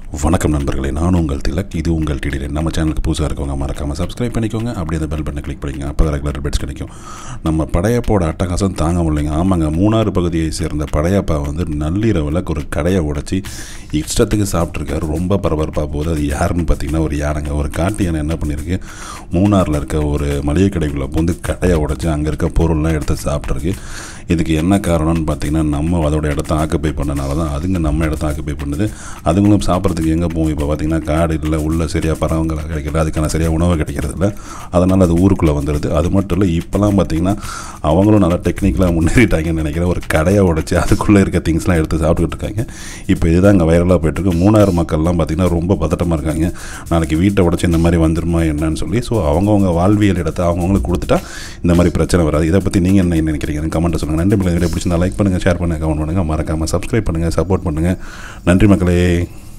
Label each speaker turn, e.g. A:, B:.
A: வணக்கம் நண்பர்களே நான் உங்கள் திலக் இது உங்கள் டிடிலே நம்ம சேனலுக்கு புதுசாக இருக்கவங்க மறக்காமல் சப்ஸ்கிரைப் பண்ணிக்கோங்க அப்படியே அந்த பெல் பட்டனை கிளிக் பண்ணிங்க அப்போ தான் ரெகுலர் பெட்ஸ் கிடைக்கும் நம்ம படையப்போட அட்டகாசம் தாங்க முடியலைங்க ஆமாங்க மூணாறு பகுதியை சேர்ந்த படையப்பா வந்து நள்ளிரவில் ஒரு கடையை உடைச்சி இஷ்டத்துக்கு சாப்பிட்ருக்காரு ரொம்ப பரபரப்பாக போகுது அது யாருன்னு பார்த்தீங்கன்னா ஒரு யானைங்க ஒரு காட்டு யானை என்ன பண்ணியிருக்கு மூணாரில் இருக்க ஒரு மளிகை கடைக்குள்ளே வந்து கடையை உடைச்சி அங்கே இருக்க பொருள்லாம் எடுத்து சாப்பிட்ருக்கு இதுக்கு என்ன காரணம்னு பார்த்தீங்கன்னா நம்ம அதோட இடத்த ஆக்குப்பை பண்ணனால தான் அதுங்க நம்ம இடத்த ஆக்குப்பை பண்ணுது அதுங்களும் சாப்பிட்றதுக்கு எங்கே போகும் இப்போ பார்த்தீங்கன்னா காடு இல்லை உள்ள சரியாக பறவைங்கள் கிடைக்கல அதுக்கான சரியாக உணவு கிடைக்கிறது இல்லை அதனால் அது ஊருக்குள்ளே வந்துடுது அது மட்டும் இல்லை இப்போலாம் பார்த்தீங்கன்னா அவங்களும் நல்லா டெக்னிக்கலாக முன்னேறிட்டாங்கன்னு நினைக்கிறேன் ஒரு கடையை உடைச்சி அதுக்குள்ளே இருக்க திங்ஸ்லாம் எடுத்து சாப்பிட்டுக்கிட்டு இருக்காங்க இப்போ இதுதான் அங்கே வைரலாக போயிட்டுருக்கு மூணாறு மக்கள்லாம் பார்த்தீங்கன்னா ரொம்ப பதட்டமாக இருக்காங்க நாளைக்கு வீட்டை உடைச்சி இந்த மாதிரி வந்துருமா என்னன்னு சொல்லி ஸோ அவங்கவுங்க வாழ்வியல் இடத்தை அவங்கவுங்களுக்கு கொடுத்துட்டா இந்த மாதிரி பிரச்சனை வராது இதை பற்றி நீங்கள் என்ன நினைக்கிறீங்க கமெண்ட்டை சொல்லுங்கள் நன்றி மக்களே வீடியோ பிடிச்சிருந்தா லைக் பண்ணுங்கள் ஷேர் பண்ணுங்கள் கமெண்ட் பண்ணுங்கள் மறக்காமல் சப்ஸ்கிரைப் பண்ணுங்கள் சப்போர்ட் பண்ணுங்கள் நன்றி மக்களே